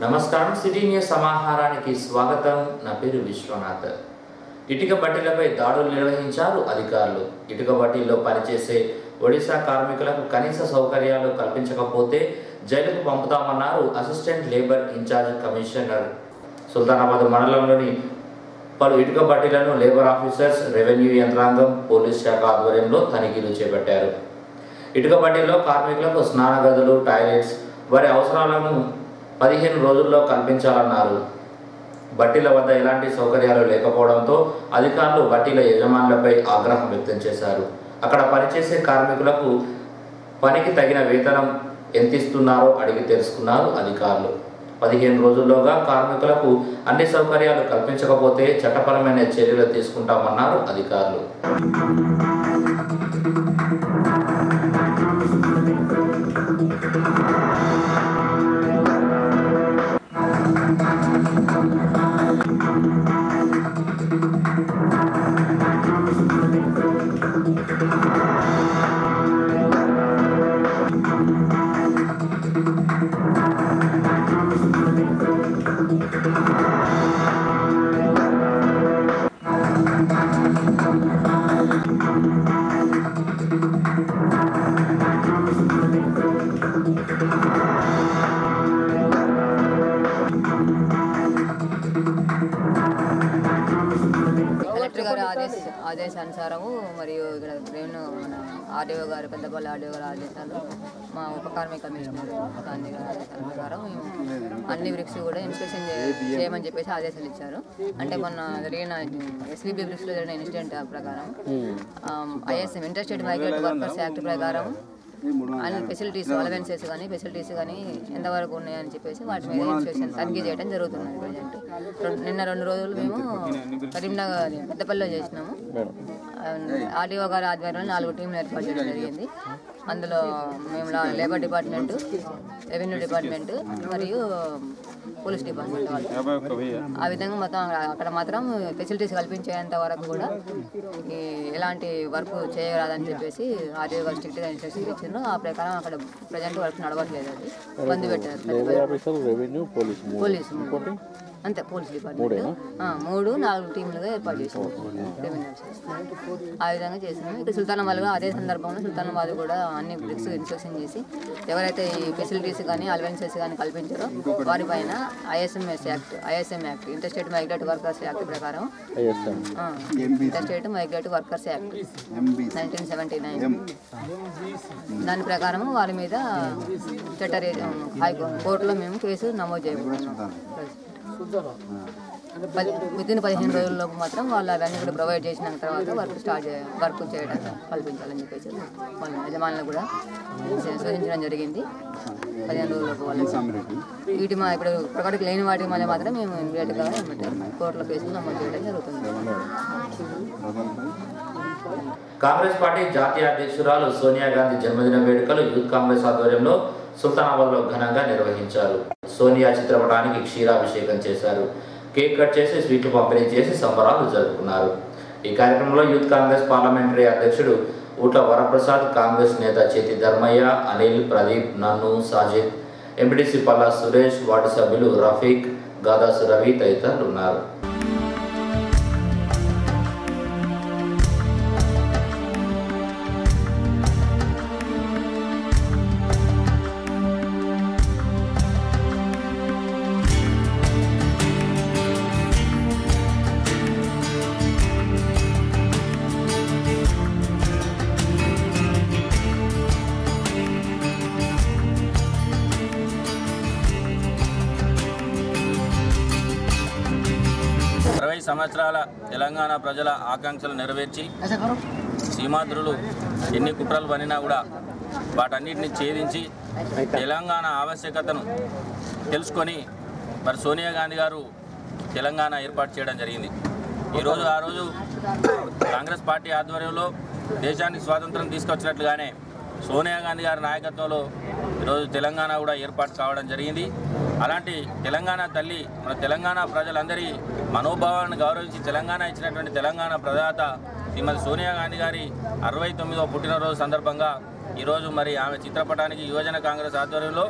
నమస్కారం city news సమాహారానికి స్వాగతం నా పేరు విశ్వనాథ్ ఇటుక బట్టీలపై దాడులు నిర్వహించారు అధికారులు ఇటుక బట్టీల్లో పనిచేసే ఒడిశా కార్మికులకు కనీస సౌకర్యాలు కల్పించకపోతే జైలుకు పంపుతామన్నారు assistant labour in-charge commissioner Sultanabad మండలంలోని పలు ఇటుక బట్టీలను లేబర్ ఆఫీసర్స్ రెవెన్యూ యంత్రాంగం పోలీస్ శాఖ ఆధ్వర్యంలో తనిఖీలు చేపట్టారు ఇటుక బట్టీల్లో కార్మికులకు స్నాన గదులు టాయిలెట్స్ వారి అవసరాలను పదిహేను రోజుల్లో కల్పించాలన్నారు బట్టీల వద్ద ఎలాంటి సౌకర్యాలు లేకపోవడంతో అధికారులు బట్టీల యజమానులపై ఆగ్రహం వ్యక్తం చేశారు అక్కడ పనిచేసే కార్మికులకు పనికి తగిన వేతనం ఎంత ఇస్తున్నారో అడిగి తెలుసుకున్నారు అధికారులు పదిహేను రోజుల్లోగా కార్మికులకు అన్ని సౌకర్యాలు కల్పించకపోతే చట్టపరమైన చర్యలు తీసుకుంటామన్నారు అధికారులు కలెక్టర్ గారి ఆదేశ ఆదేశానుసారము మరియు ఇక్కడ రెవెన్యూ మన ఆర్డీఓ గారు పెద్దపల్లి ఆర్డీఓ గారి ఆదేశాలు మా ఉప కార్మిక కమిషనర్ గాంధీ గారి ఆదేశాల ప్రకారం మేము అన్ని బ్రిక్స్ కూడా ఇన్స్పెక్షన్ చే- చేయమని చెప్పేసి ఆదేశాలు ఇచ్చారు అంటే మొన్న జరిగిన ఎస్వీబీ బ్రిక్స్లో జరిగిన ఇన్సిడెంట్ ప్రకారం ISM interstate migrate workers act ప్రకారం అన్ని ఫెసిలిటీస్ అలవెన్సెస్ కానీ ఫెసిలిటీస్ కానీ ఎంతవరకు ఉన్నాయని చెప్పేసి వాటి మీద ఇన్స్పెక్షన్ తనిఖీ చేయడం జరుగుతుంది ప్రజెంట్ నిన్న రెండు రోజులు మేము కరీంనగర్ పెద్దపల్లిలో చేసినాము ఆర్డీఓ గారి ఆధ్వర్యంలో నాలుగు టీంలు ఏర్పాటు చేయడం జరిగింది అందులో మేము లా- లేబర్ డిపార్ట్మెంట్ రెవెన్యూ డిపార్ట్మెంట్ మరియు పోలీస్ డిపార్ట్మెంట్ వాళ్ళు ఆ విధంగా మొత్తం అక్కడ- అక్కడ మాత్రం ఫెసిలిటీస్ కల్పించేంత వరకు కూడా ఈ ఎలాంటి వర్క్ చేయరాదని చెప్పేసి ఆర్డీఓ గారు స్ట్రిక్ట్గా ఇన్స్ట్రక్షన్ ఇచ్చిండ్రు ఆ ప్రకారం అక్కడ ప్రజెంట్ వర్క్ నడవట్లేదు అది బంద్ పెట్టారు ఆఫీసర్ రెవెన్యూ పోలీస్ పోలీసు అంతే పోలీస్ డిపార్ట్మెంట్ ఆ, మూడు నాలుగు టీంలుగా ఏర్పాటు చేసాం రెవెన్యూ ఆఫీసర్స్. ఆ విధంగా చేసినాం ఇక్కడ సుల్తానాబాద్ కూడా అదే సందర్భంలో సుల్తానాబాద్ కూడా అన్ని బ్రిక్స్ ఇన్స్పెక్షన్ చేసి ఎవరైతే ఈ ఫెసిలిటీస్ కానీ అలవెన్సెస్ కానీ కల్పించారో వారిపైన ISMS act ISM act interstate migrate workers act ప్రకారం ఐఎస్ఎం ఆ, interstate migrate workers act nineteen seventy nine దాని ప్రకారం వారి మీద చట్ట కోర్టులో మేము కేసు నమోదు చేయబోతున్నాం పది వితిన్ పదిహేను రోజుల్లోపు మాత్రం వాళ్ళు అవన్నీ కూడా ప్రొవైడ్ చేసిన తర్వాత వర్క్ స్టార్ట్ చేయ వర్క్ చేయడం కల్పించాలని చెప్పేసి వాళ్ళ యజమానులు కూడా సూచించడం జరిగింది పదిహేను రోజుల్లోపు వాళ్ళకి వీటి మా ఇప్పుడు ప్రకటనకు లేని వాటికి మళ్ళీ మాత్రం మేము ఇమీడియట్గా కోర్టులో కేసులు నమోదు చేయడం జరుగుతుంది కాంగ్రెస్ పార్టీ జాతీయ అధ్యక్షురాలు సోనియా గాంధీ జన్మదిన వేడుకలు యూత్ కాంగ్రెస్ ఆధ్వర్యంలో సుల్తానాబాద్లో ఘనంగా నిర్వహించారు సోనియా చిత్రపటానికి క్షీరాభిషేకం చేశారు కేక్ కట్ చేసి స్వీట్లు పంపిణీ చేసి సంబరాలు జరుపుకున్నారు ఈ కార్యక్రమంలో యూత్ కాంగ్రెస్ పార్లమెంటరీ అధ్యక్షుడు ఊట్ల వరప్రసాద్ కాంగ్రెస్ నేత చేతి ధర్మయ్య అనిల్ ప్రదీప్ నన్ను సాజిద్ ఎంపీటీసీ పల్లా సురేష్ వార్డు సభ్యులు రఫీక్ గాదాసు రవి తదితరులు ఉన్నారు అరవై సంవత్సరాల తెలంగాణ ప్రజల ఆకాంక్షలు నెరవేర్చి సీమాంధ్రులు ఎన్ని కుట్రలు పనినా కూడా వాటన్నిటిని ఛేదించి తెలంగాణ ఆవశ్యకతను తెలుసుకొని మరి సోనియా గాంధీ గారు తెలంగాణ ఏర్పాటు చేయడం జరిగింది ఈరోజు ఆ రోజు కాంగ్రెస్ పార్టీ ఆధ్వర్యంలో దేశానికి స్వాతంత్రం తీసుకొచ్చినట్లుగానే సోనియా గాంధీ గారి నాయకత్వంలో ఈరోజు తెలంగాణ కూడా ఏర్పాటు కావడం జరిగింది అలాంటి తెలంగాణ తల్లి మన తెలంగాణ ప్రజలందరి మనోభావాలను గౌరవించి తెలంగాణ ఇచ్చినటువంటి తెలంగాణ ప్రదాత శ్రీమతి సోనియా గాంధీ గారి అరవై తొమ్మిదవ పుట్టినరోజు సందర్భంగా ఈరోజు మరి ఆమె చిత్రపటానికి యువజన కాంగ్రెస్ ఆధ్వర్యంలో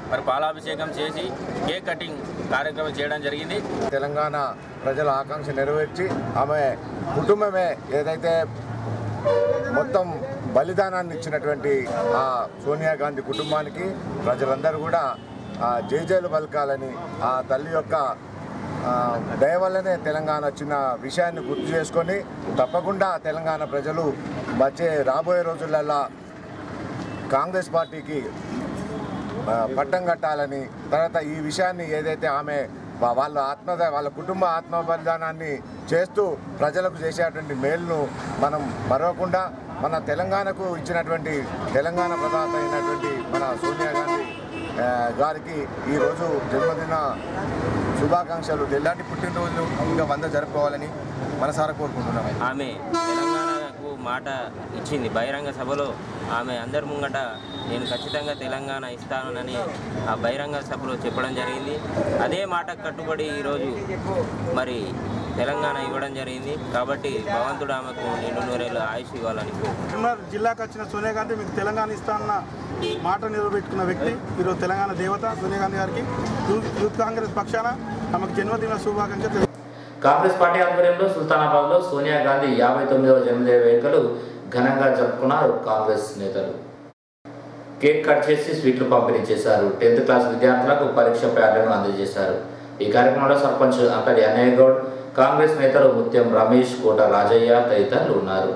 మరి పాలాభిషేకం చేసి కేక్ కటింగ్ కార్యక్రమం చేయడం జరిగింది తెలంగాణ ప్రజల ఆకాంక్ష నెరవేర్చి ఆమె కుటుంబమే ఏదైతే మొత్తం బలిదానాన్ని ఇచ్చినటువంటి ఆ సోనియా గాంధీ కుటుంబానికి ప్రజలందరూ కూడా ఆ జైజైలు పలకాలని ఆ తల్లి యొక్క ఆ, దయ వల్లనే తెలంగాణ వచ్చిన విషయాన్ని గుర్తు చేసుకొని తప్పకుండా తెలంగాణ ప్రజలు వచ్చే రాబోయే రోజులల్లో కాంగ్రెస్ పార్టీకి ఆ, పట్టం కట్టాలని తర్వాత ఈ విషయాన్ని ఏదైతే ఆమె వా- వాళ్ళ ఆత్మ వాళ్ళ కుటుంబ ఆత్మ బలిదానాన్ని చేస్తూ ప్రజలకు చేసేటువంటి మేలును మనం మరవకుండా మన తెలంగాణకు ఇచ్చినటువంటి తెలంగాణ ప్రదాత అయినటువంటి మన సోనియా గాంధీ ఆ, గారికి ఈరోజు జన్మదిన శుభాకాంక్షలు ఇలాంటి పుట్టినరోజు ఇంకా వంద జరుపుకోవాలని మనసారా కోరుకుంటున్నాం ఆమె తెలంగాణకు మాట ఇచ్చింది బహిరంగ సభలో ఆమె అందరి ముంగట నేను ఖచ్చితంగా తెలంగాణ ఇస్తానని ఆ బహిరంగ సభలో చెప్పడం జరిగింది అదే మాట కట్టుబడి ఈరోజు మరి తెలంగాణ ఇవ్వడం జరిగింది కాబట్టి భగవంతుడు ఆమెకు నిండు నూరేళ్ళు ఆయుష్ ఇవ్వాలని కరీంనగర్ జిల్లాకు వచ్చిన సోనియా గాంధీ మీకు తెలంగాణ ఇస్తానన్న మాట నిలబెట్టుకున్న వ్యక్తి ఈరోజు తెలంగాణ దేవత సోనియా గాంధీ గారికి యూత్ యూత్ కాంగ్రెస్ పక్షాన ఆమెకు జన్మదిన శుభాకాంక్షలు కాంగ్రెస్ పార్టీ ఆధ్వర్యంలో సుల్తానాబాద్ లో సోనియా గాంధీ యాభై తొమ్మిదవ జన్మదిన వేడుకలు ఘనంగా జరుపుకున్నారు కాంగ్రెస్ నేతలు కేక్ కట్ చేసి స్వీట్లు పంపిణీ చేశారు టెన్త్ క్లాస్ విద్యార్థులకు పరీక్ష ప్యాడ్లను అందజేశారు ఈ కార్యక్రమంలో సర్పంచ్ అంతటి అన్నయ్య గౌడ్ కాంగ్రెస్ నేతలు ముత్యం రమేష్ కోట రాజయ్య తదితరులు ఉన్నారు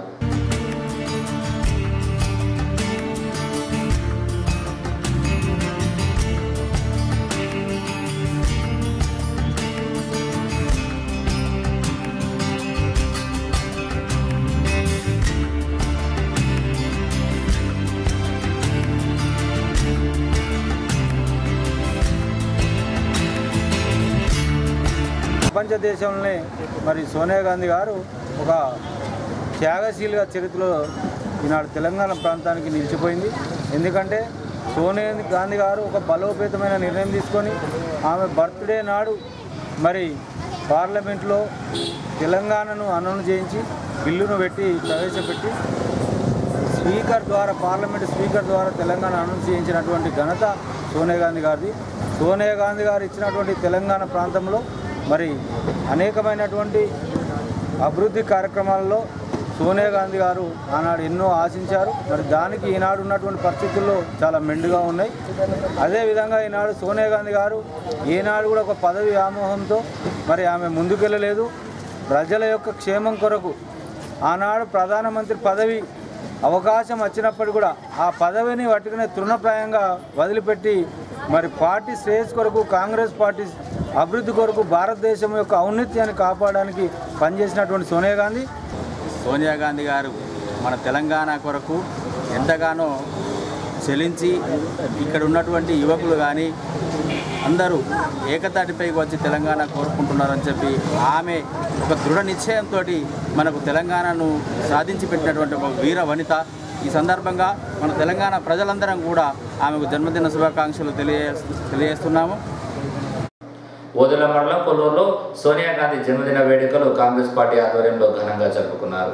ప్రపంచ దేశంలోనే మరి సోనియా గాంధీ గారు ఒక త్యాగశీలిగా చరిత్రలో ఈనాడు తెలంగాణ ప్రాంతానికి నిలిచిపోయింది ఎందుకంటే సోనియా గాంధీ గారు ఒక బలోపేతమైన నిర్ణయం తీసుకొని ఆమె బర్త్డే నాడు మరి పార్లమెంట్లో తెలంగాణను అనౌన్స్ చేయించి బిల్లును పెట్టి ప్రవేశపెట్టి స్పీకర్ ద్వారా పార్లమెంట్ స్పీకర్ ద్వారా తెలంగాణ అనౌన్స్ చేయించినటువంటి ఘనత సోనియా గాంధీ గారిది సోనియా గాంధీ గారు ఇచ్చినటువంటి తెలంగాణ ప్రాంతంలో మరి అనేకమైనటువంటి అభివృద్ధి కార్యక్రమాల్లో సోనియా గాంధీ గారు ఆనాడు ఎన్నో ఆశించారు మరి దానికి ఈనాడు ఉన్నటువంటి పరిస్థితుల్లో చాలా మెండుగా ఉన్నాయి అదేవిధంగా ఈనాడు సోనియా గాంధీ గారు ఈనాడు కూడా ఒక పదవి వ్యామోహంతో మరి ఆమె ముందుకెళ్ళలేదు ప్రజల యొక్క క్షేమం కొరకు ఆనాడు ప్రధానమంత్రి పదవి అవకాశం వచ్చినప్పుడు కూడా ఆ పదవిని పట్టుకునే తృణప్రాయంగా వదిలిపెట్టి మరి పార్టీ శ్రేయస్ కొరకు కాంగ్రెస్ పార్టీ అభివృద్ధి కొరకు భారతదేశం యొక్క ఔన్నత్యాన్ని కాపాడడానికి పనిచేసినటువంటి సోనియా గాంధీ సోనియా గాంధీ గారు మన తెలంగాణ కొరకు ఎంతగానో చెలించి ఇక్కడ ఉన్నటువంటి యువకులు కానీ అందరూ ఏకతాటిపైకి వచ్చి తెలంగాణ కోరుకుంటున్నారని చెప్పి ఆమె ఒక దృఢ నిశ్చయంతో మనకు తెలంగాణను సాధించి పెట్టినటువంటి ఒక వీర వనిత ఈ సందర్భంగా మన తెలంగాణ ప్రజలందరం కూడా ఆమెకు జన్మదిన శుభాకాంక్షలు తెలియ తెలియజేస్తున్నాము ఓదెల మండలం కొల్లూరులో సోనియా గాంధీ జన్మదిన వేడుకలు కాంగ్రెస్ పార్టీ ఆధ్వర్యంలో ఘనంగా జరుపుకున్నారు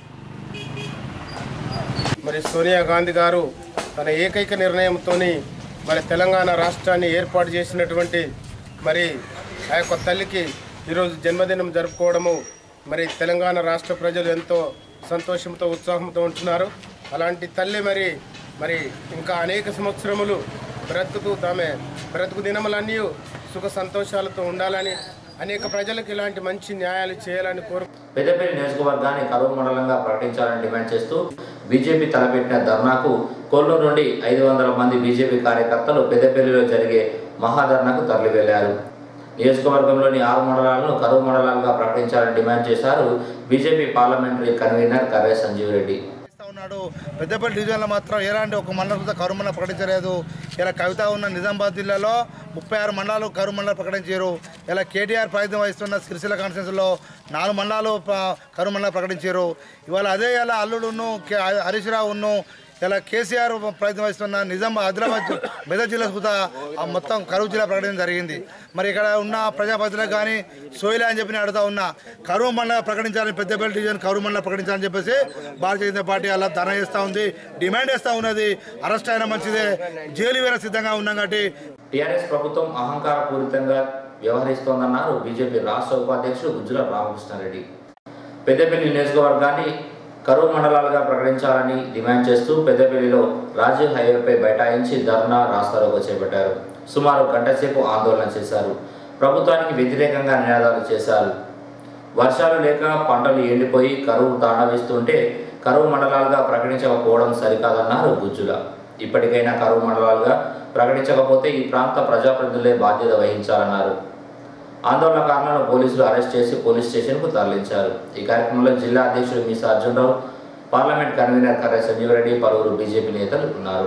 మరి సోనియా గాంధీ గారు తన ఏకైక నిర్ణయంతో మరి తెలంగాణ రాష్ట్రాన్ని ఏర్పాటు చేసినటువంటి మరి ఆ యొక్క తల్లికి ఈరోజు జన్మదినం జరుపుకోవడము మరి తెలంగాణ రాష్ట్ర ప్రజలు ఎంతో సంతోషంతో ఉత్సాహంతో ఉంటున్నారు అలాంటి తల్లి మరి మరి ఇంకా అనేక సంవత్సరములు బ్రతుకుతూ తామే బ్రతుకు దినములన్నీ సుఖ సంతోషాలతో ఉండాలని అనేక ప్రజలకు ఇలాంటి మంచి న్యాయాలు చేయాలని కోరు పెద్దపల్లి నియోజకవర్గాన్ని కరువు మండలంగా ప్రకటించాలని డిమాండ్ చేస్తూ బీజేపీ తలపెట్టిన ధర్నాకు కొల్లూరు నుండి ఐదు వందల మంది బీజేపీ కార్యకర్తలు పెద్దపల్లిలో జరిగే మహాధర్నాకు తరలి వెళ్లారు నియోజకవర్గంలోని ఆరు మండలాలను కరువు మండలాలుగా ప్రకటించాలని డిమాండ్ చేశారు BJP parliamentary convener Karre Sanjeev Reddy ఉన్నాడు పెద్దపల్లి డివిజన్లో మాత్రం ఎలాంటి ఒక మండలం కూడా కరువు మండలం ప్రకటించలేదు ఇలా కవిత ఉన్న నిజామాబాద్ జిల్లాలో ముప్పై ఆరు మండలాలు కరువు మండలం ప్రకటించారు ఇలా కేటీఆర్ ప్రాతినిధ్యం వహిస్తున్న సిరిసిల్ల కాన్స్టిట్యూన్సీలో నాలుగు మండలాలు ప- కరువు మండలం ప్రకటించారు ఇవాళ అదే ఇలా అల్లుడును కే- హరీష్ రావును ఇలా కేసీఆర్ ప్రయత్నం వహిస్తున్న నిజాం ఆదిలాబాద్ జి- మెదక్ జిల్లా కూడా ఆ మొత్తం కరువు జిల్లా ప్రకటించడం జరిగింది మరి ఇక్కడ ఉన్న ప్రజాప్రతినిధులకు కానీ సోయిలా అని చెప్పి నేను అడుగుతా ఉన్నా కరువు మండల ప్రకటించాలని పెద్దపల్లి డివిజన్ కరువు మండల ప్రకటించాలని చెప్పేసి భారతీయ జనతా పార్టీ అలా ధన చేస్తూ ఉంది డిమాండ్ చేస్తూ ఉన్నది అరెస్ట్ అయినా మంచిదే జైలు వేరే సిద్ధంగా ఉన్నాం కాబట్టి టీఆర్ఎస్ ప్రభుత్వం అహంకారపూరితంగా వ్యవహరిస్తోందన్నారు బీజేపీ రాష్ట్ర ఉపాధ్యక్షుడు గుజ్జుల రామకృష్ణారెడ్డి పెద్దపల్లి నియోజకవర్గాన్ని కరువు మండలాలుగా ప్రకటించాలని డిమాండ్ చేస్తూ పెద్దపల్లిలో రాజీవ్ హైవేపై బైఠాయించి ధర్నా రాస్తారోకో చేపట్టారు సుమారు గంట సేపు ఆందోళన చేశారు ప్రభుత్వానికి వ్యతిరేకంగా నినాదాలు చేశారు వర్షాలు లేక పంటలు ఎండిపోయి కరువు తాండవిస్తుంటే కరువు మండలాలుగా ప్రకటించకపోవడం సరికాదన్నారు గుజ్జుల ఇప్పటికైనా కరువు మండలాలుగా ప్రకటించకపోతే ఈ ప్రాంత ప్రజాప్రతినిధులే బాధ్యత వహించాలన్నారు ఆందోళనకారులను పోలీసులు అరెస్ట్ చేసి పోలీస్ స్టేషన్కు తరలించారు ఈ కార్యక్రమంలో జిల్లా అధ్యక్షుడు మీసా అర్జునరావు పార్లమెంట్ కన్వీనర్ కర్ర సంజీవరెడ్డి పలువురు బీజేపీ నేతలు ఉన్నారు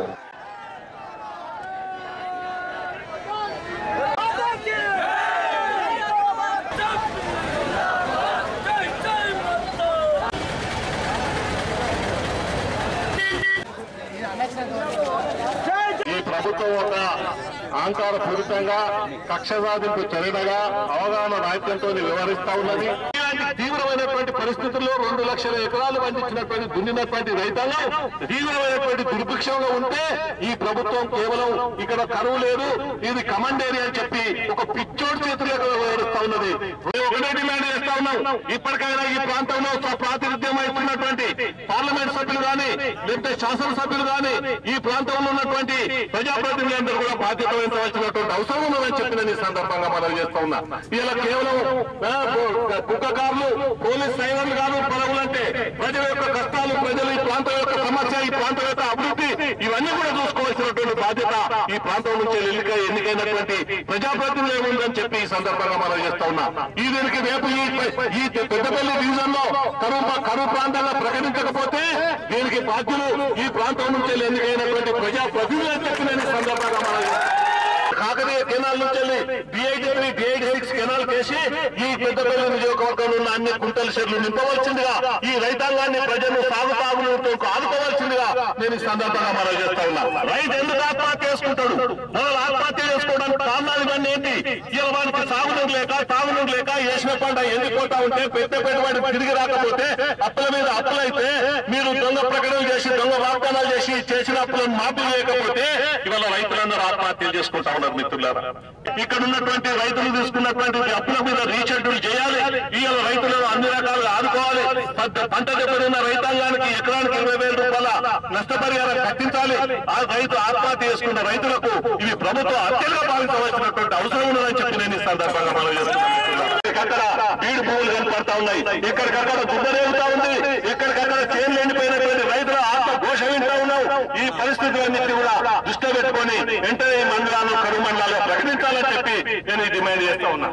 ఈ ప్రభుత్వం ఒక అహంకార పూరితంగా కక్ష సాధింపు చర్యగా అవగాహన రాహిత్యంతో వ్యవహరిస్తా ఉన్నది ఇలాంటి తీవ్రమైనటువంటి పరిస్థితుల్లో రెండు లక్షల ఎకరాలు పండించినటువంటి దున్నినటువంటి రైతాంగం తీవ్రమైనటువంటి దుర్భిక్షంగా ఉంటే ఈ ప్రభుత్వం కేవలం ఇక్కడ కరువు లేదు ఇది కమండేరి అని చెప్పి ఒక పిచ్చోడి చేతుల్లో వ్యవహరిస్తా ఉన్నది మేము ఒకటే డిమాండ్ చేస్తా ఉన్నాం ఇప్పటికైనా ఈ ప్రాంతంలో స్వ- ప్రాతినిధ్యం వహిస్తున్నటువంటి పార్లమెంట్ సభ్యులు గాని లేకపోతే శాసనసభ్యులు గాని ఈ ప్రాంతంలో ఉన్నటువంటి ప్రజాప్రతినిధులందరూ కూడా బాధ్యత వహించవలసినటువంటి అవసరం ఉన్నదని చెప్పి నేను ఈ సందర్భంగా మనం చేస్తా ఉన్నా ఇలా కేవలం ఆ, కు- కుక్కకారులు పోలీస్ సైన్యులు కాదు పదవులంటే ప్రజల యొక్క కష్టాలు ప్రజలు ఈ ప్రాంతం యొక్క సమస్య ఈ ప్రాంతం యొక్క అభివృద్ధి ఇవన్నీ కూడా చూసుకోవాల్సినటువంటి బాధ్యత ఈ ప్రాంతం నుంచి ఎన్నిక ఎన్నికైనటువంటి ప్రజాప్రతినిధులు ఉందని చెప్పి ఈ సందర్భంగా మనం చేస్తా ఉన్నా ఈ దీనికి రేపు ఈ ఈ పెద్దపల్లి డివిజన్ లో కరువు కరువు ప్రాంతాల్లో ప్రకటించకపోతే దీనికి బాధ్యులు ఈ ప్రాంతం నుంచి ఎన్నికైనటువంటి ప్రజాప్రతినిధులు అని చెప్పి నేను ఈ సందర్భంగా మనం చేస్తా కాకతీయ కెనాల్ నుంచి వెళ్ళి BIT three BIT six canal కేసి ఈ పెద్దపల్లి నియోజకవర్గంలో ఉన్న అన్ని కుంటల చెర్లు నింపవలసిందిగా ఈ రైతాంగాన్ని ప్రజలు సాగు తాగులతో ఆదుకోవాల్సిందిగా నేను ఈ సందర్భంగా మనం చేస్తా ఉన్నా రైతు ఎందుకు ఆత్మహత్య చేసుకుంటాడు మొదలు ఆత్మహత్య చేసుకోవడానికి కారణాలు ఇవన్నీ ఏంటి ఇలా వానికి సాగునీరు లేక తాగునీరు లేక వేసిన పంట ఎండిపోతా ఉంటే పెద్ద పెట్టుబడి తిరిగి రాకపోతే అప్పుల మీద అప్పులైతే మీరు దొంగ ప్రకటనలు చేసి దొంగ వాగ్దానాలు చేసి చేసిన అప్పులను మాఫీ చేయకపోతే ఇవాళ రైతులందరూ ఆత్మహత్యలు చేసుకుంటా ఉన్నారు మిత్రులారా ఇక్కడ ఉన్నటువంటి రైతులు తీసుకున్నటువంటి అప్పుల మీద రీషెడ్యూల్ చేయాలి ఇవాళ రైతులను అన్ని రకాలుగా ఆదుకోవాలి పంట- పంట దెబ్బతిన్న రైతాంగానికి ఎకరానికి ఇరవై వేల రూపాయల నష్టపరిహారం కట్టించాలి ఆ రైతు ఆత్మహత్య చేసుకున్న రైతులకు ఇవి ప్రభుత్వం అత్యంగా భావించవలసినటువంటి అవసరం ఉన్నదని చెప్పి నేను ఈ సందర్భంగా మనం చేస్తున్నాను ఎక్కడికక్కడ బీడు భూములు కనపడతా ఉన్నాయి ఎక్కడికక్కడ గుడ్డరేగుతా ఉంది ఎక్కడికక్కడ చేన్లు ఎండిపోయినటువంటి రైతుల ఆత్మ ఘోష వింటా ఉన్నాం ఈ పరిస్థితులన్నింటినీ కూడా దృష్టిలో పెట్టుకొని వెంటనే ఈ మండలాలను కరువు మండలాలు ప్రకటించాలని చెప్పి నేను ఈ డిమాండ్ చేస్తా ఉన్నా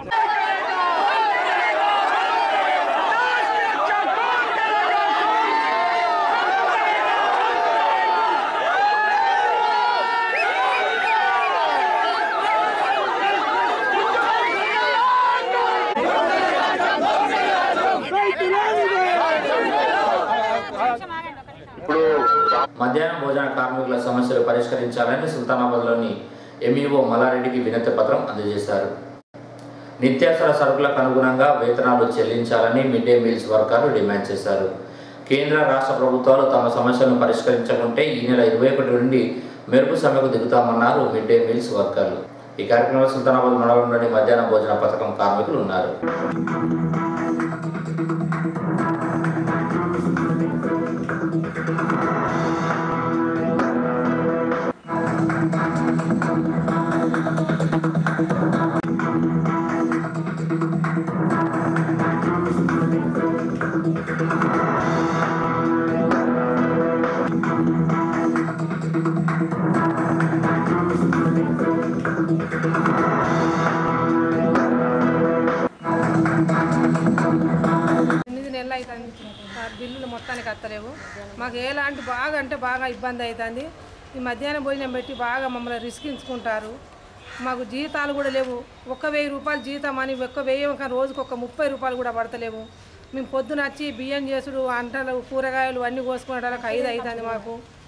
మధ్యాహ్న భోజన కార్మికుల సమస్యలు పరిష్కరించాలని సుల్తానాబాద్లోని ఎంఈఓ మల్లారెడ్డికి వినతి పత్రం అందజేశారు నిత్యావసర సరుకులకు అనుగుణంగా వేతనాలు చెల్లించాలని మిడ్ డే మీల్స్ వర్కర్లు డిమాండ్ చేశారు కేంద్ర రాష్ట్ర ప్రభుత్వాలు తమ సమస్యలను పరిష్కరించకుంటే ఈ నెల ఇరవై ఒకటి నుండి మెరుపు సమ్మెకు దిగుతామన్నారు మిడ్ డే మీల్స్ వర్కర్లు ఈ కార్యక్రమంలో సుల్తానాబాద్ మండలంలోని మధ్యాహ్న భోజన పథకం కార్మికులు ఉన్నారు ఎనిమిది నెలలు అవుతుంది ఆ బిల్లులు మొత్తానికి వస్తలేవు మాకు ఎలాంటి బాగా అంటే బాగా ఇబ్బంది అవుతుంది ఈ మధ్యాహ్నం భోజనం పెట్టి బాగా మమ్మల్ని రిస్కించుకుంటారు మాకు జీతాలు కూడా లేవు ఒక్క వెయ్యి రూపాయలు జీతం అని ఒక్క వెయ్యి ఒక రోజుకు ఒక ముప్పై రూపాయలు కూడా పడతలేవు మేము పొద్దున వచ్చి బియ్యం చేసుడు అంటలు కూరగాయలు అన్నీ కోసుకునేటానికి ఐదు అవుతుంది మాకు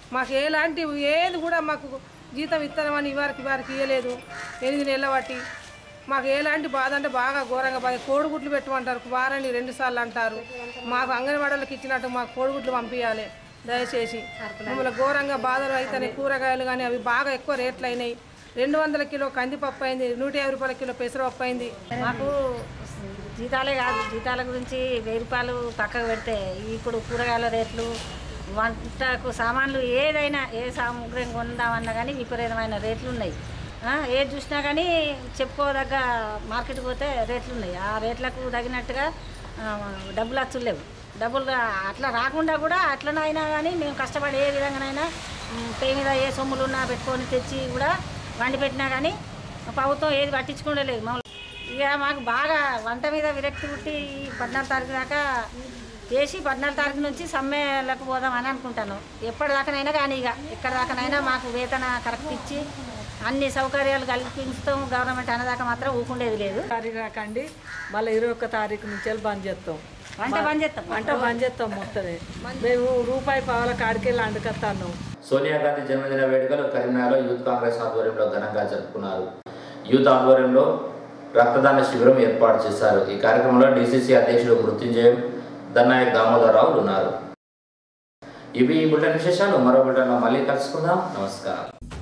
మాకు ఎలాంటి ఏది కూడా మాకు జీతం ఇస్తామని ఇవారికి వారికి ఇవ్వలేదు ఎనిమిది నెలల బట్టి మాకు ఎలాంటి బాధ అంటే బాగా ఘోరంగా బాధ కోడిగుడ్లు పెట్టమంటారు వారాన్ని రెండు సార్లు అంటారు మాకు అంగన్వాడీలకు ఇచ్చినట్టు మాకు కోడిగుడ్లు పంపించాలి దయచేసి మమ్మల్ని ఘోరంగా బాధలు అయితేనే కూరగాయలు కానీ అవి బాగా ఎక్కువ రేట్లు అయినాయి రెండు వందల కిలో కందిపప్పు అయింది నూట యాభై రూపాయల కిలో పెసరపప్పు అయింది మాకు జీతాలే కాదు జీతాల గురించి వెయ్యి రూపాయలు పక్కకు పెడితే ఇప్పుడు కూరగాయల రేట్లు వంటకు సామాన్లు ఏదైనా ఏ సామాగ్రి కొందామన్నా కానీ విపరీతమైన రేట్లు ఉన్నాయి ఆ, ఏది చూసినా కానీ చెప్పుకోదగ్గ మార్కెట్కి పోతే రేట్లు ఉన్నాయి ఆ రేట్లకు తగినట్టుగా ఆ, డబ్బులు అచ్చులు లేవు డబ్బులు రా- అట్లా రాకుండా కూడా అట్లనైనా కానీ మేము కష్టపడి ఏ విధంగానైనా ఉమ్, పేయి మీద ఏ సొమ్ములు ఉన్నా పెట్టుకొని తెచ్చి కూడా వండి పెట్టినా కానీ ప్రభుత్వం ఏది పట్టించుకుంటే లేదు మమ్మల్ని ఇక మాకు బాగా వంట మీద విరక్తి పుట్టి ఈ పద్నాలుగు తారీఖు దాకా చేసి పద్నాలుగు తారీఖు నుంచి సమ్మెలకు పోదామని అనుకుంటాను ఎప్పటిదాకానైనా కానీ ఇక ఎక్కడిదాకానైనా మాకు వేతన కరెక్ట్ ఇచ్చి అన్ని సౌకర్యాలు కల్పిస్తాం గవర్నమెంట్ అనేదాకా మాత్రం ఊకుండేది లేదు తారీఖు రాకండి మళ్ళీ ఇరవై ఒక్క తారీఖు నుంచి వెళ్ళి బంద్ చేస్తాం వంట బంద్ చేస్తాం. వంట బంద్ చేస్తాం మొత్తమే మేము రూపాయి పావుల కాడికెళ్ళి అండుకొస్తాను సోనియా గాంధీ జన్మదిన వేడుకలు కరీంనగర్లో యూత్ కాంగ్రెస్ ఆధ్వర్యంలో ఘనంగా జరుపుకున్నారు యూత్ ఆధ్వర్యంలో రక్తదాన శిబిరం ఏర్పాటు చేశారు ఈ కార్యక్రమంలో డీసీసీ అధ్యక్షుడు మృత్యుంజయం దన్నాయక్ దామోదరరావులు ఉన్నారు ఇవి ఈ బులెటిన్ విశేషాలు మరో బులెటిన్లో మళ్ళీ కలుసుకుందాం నమస్కారం